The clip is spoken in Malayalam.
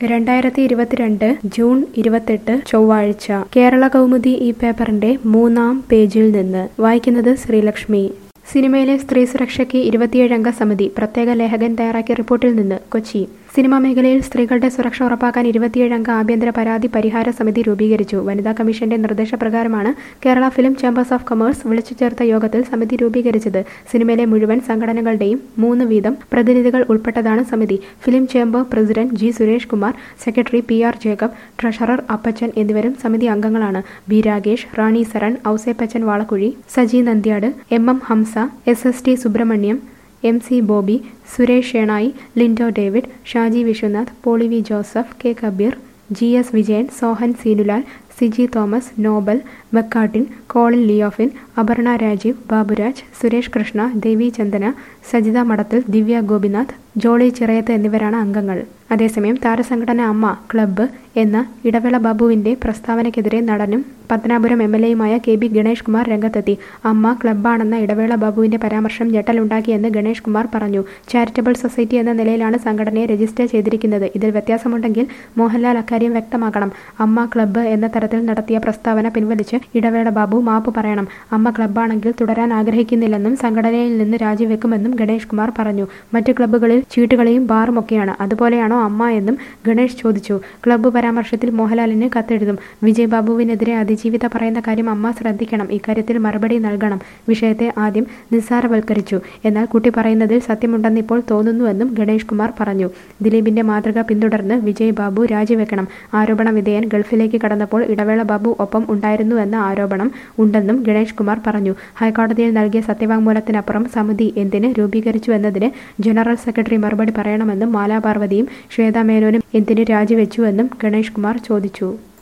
രണ്ടായിരത്തി ഇരുപത്തിരണ്ട് ജൂൺ ഇരുപത്തെട്ട് ചൊവ്വാഴ്ച കേരള കൗമുദി ഈ പേപ്പറിന്റെ മൂന്നാം പേജിൽ നിന്ന് വായിക്കുന്നത് ശ്രീലക്ഷ്മി സിനിമയിലെ സ്ത്രീ സുരക്ഷയ്ക്ക് ഇരുപത്തിയേഴംഗ സമിതി പ്രത്യേക ലേഖകൻ തയ്യാറാക്കിയ റിപ്പോർട്ടിൽ നിന്ന് കൊച്ചി സിനിമാ മേഖലയിൽ സ്ത്രീകളുടെ സുരക്ഷ ഉറപ്പാക്കാൻ ഇരുപത്തിയേഴംഗ ആഭ്യന്തര പരാതി പരിഹാര സമിതി രൂപീകരിച്ചു വനിതാ കമ്മീഷന്റെ നിർദ്ദേശപ്രകാരമാണ് Kerala film chambers of commerce വിളിച്ചു ചേർത്ത യോഗത്തിൽ സമിതി രൂപീകരിച്ചത് സിനിമയിലെ മുഴുവൻ സംഘടനകളുടെയും മൂന്ന് വീതം പ്രതിനിധികൾ ഉൾപ്പെട്ടതാണ് സമിതി film chamber president G Suresh Kumar secretary P R Jacob treasurer Appachan എന്നിവരും സമിതി അംഗങ്ങളാണ് B Ragesh Rani Saran Ouseppachan Valakkuzhi Saji Nandiyattu M M Hamsa S S T Subramaniam M C Bobby Suresh Shenoy Lindo David Shaji Viswanath Poly V Joseph K Kabeer G S Vijayan Sohan Seenulal Siji Thomas Nobel Bakkattin Colin Leofin Aparna Rajeev Baburaj Suresh Krishna Devi Chandana Sajitha Madathil Divya Gopinath Jolly Chirayath എന്നിവരാണ് അംഗങ്ങൾ അതേസമയം താരസംഘടന അമ്മ ക്ലബ്ബ് എന്ന ഇടവേള ബാബുവിന്റെ പ്രസ്താവനയ്ക്കെതിരെ നടനും പത്തനാപുരം എം എൽ എയുമായ കെ ബി ഗണേഷ് കുമാർ രംഗത്തെത്തി അമ്മ ക്ലബ്ബാണെന്ന ഇടവേള ബാബുവിന്റെ പരാമർശം ഞെട്ടലുണ്ടാക്കിയെന്ന് ഗണേഷ് കുമാർ പറഞ്ഞു ചാരിറ്റബിൾ സൊസൈറ്റി എന്ന നിലയിലാണ് സംഘടനയെ രജിസ്റ്റർ ചെയ്തിരിക്കുന്നത് ഇതിൽ വ്യത്യാസമുണ്ടെങ്കിൽ മോഹൻലാൽ അക്കാര്യം വ്യക്തമാക്കണം അമ്മ ക്ലബ്ബ് എന്ന തരത്തിൽ നടത്തിയ പ്രസ്താവന പിൻവലിച്ച് ഇടവേള ബാബു മാപ്പ് പറയണം അമ്മ ക്ലബ്ബാണെങ്കിൽ തുടരാൻ ആഗ്രഹിക്കുന്നില്ലെന്നും സംഘടനയിൽ നിന്ന് രാജിവെക്കുമെന്നും ഗണേഷ് കുമാർ പറഞ്ഞു മറ്റ് ക്ലബ്ബുകളിൽ ചീട്ടുകളിയും ബാറുമൊക്കെയാണ് അതുപോലെയാണോ അമ്മ എന്നും ഗണേഷ് ചോദിച്ചു ക്ലബ്ബ് പരാമർശത്തിൽ മോഹൻലാലിന് കത്തെഴുതും വിജയ് ബാബുവിനെതിരെ അതിജീവിത പറയുന്ന കാര്യം അമ്മ ശ്രദ്ധിക്കണം ഇക്കാര്യത്തിൽ മറുപടി നൽകണം വിഷയത്തെ ആദ്യം നിസ്സാരവൽക്കരിച്ചു എന്നാൽ കുട്ടി പറയുന്നതിൽ സത്യമുണ്ടെന്ന് ഇപ്പോൾ തോന്നുന്നുവെന്നും ഗണേഷ് കുമാർ പറഞ്ഞു ദിലീപിന്റെ മാതൃക പിന്തുടർന്ന് വിജയ് ബാബു രാജിവെക്കണം ആരോപണ വിധേയൻ ഗൾഫിലേക്ക് കടന്നപ്പോൾ ഇടവേള ബാബു ഒപ്പം ഉണ്ടായിരുന്നുവെന്ന ആരോപണം ഉണ്ടെന്നും ഗണേഷ് കുമാർ പറഞ്ഞു ഹൈക്കോടതിയിൽ നൽകിയ സത്യവാങ്മൂലത്തിനപ്പുറം സമിതി എന്തിന് രൂപീകരിച്ചു എന്നതിന് ജനറൽ സെക്രട്ടറി മറുപടി പറയണമെന്നും മാലാപാർവതിയും ശ്വേതാ മേനോനും എന്തിന് രാജിവെച്ചുവെന്നും ഗണേഷ് കുമാർ ചോദിച്ചു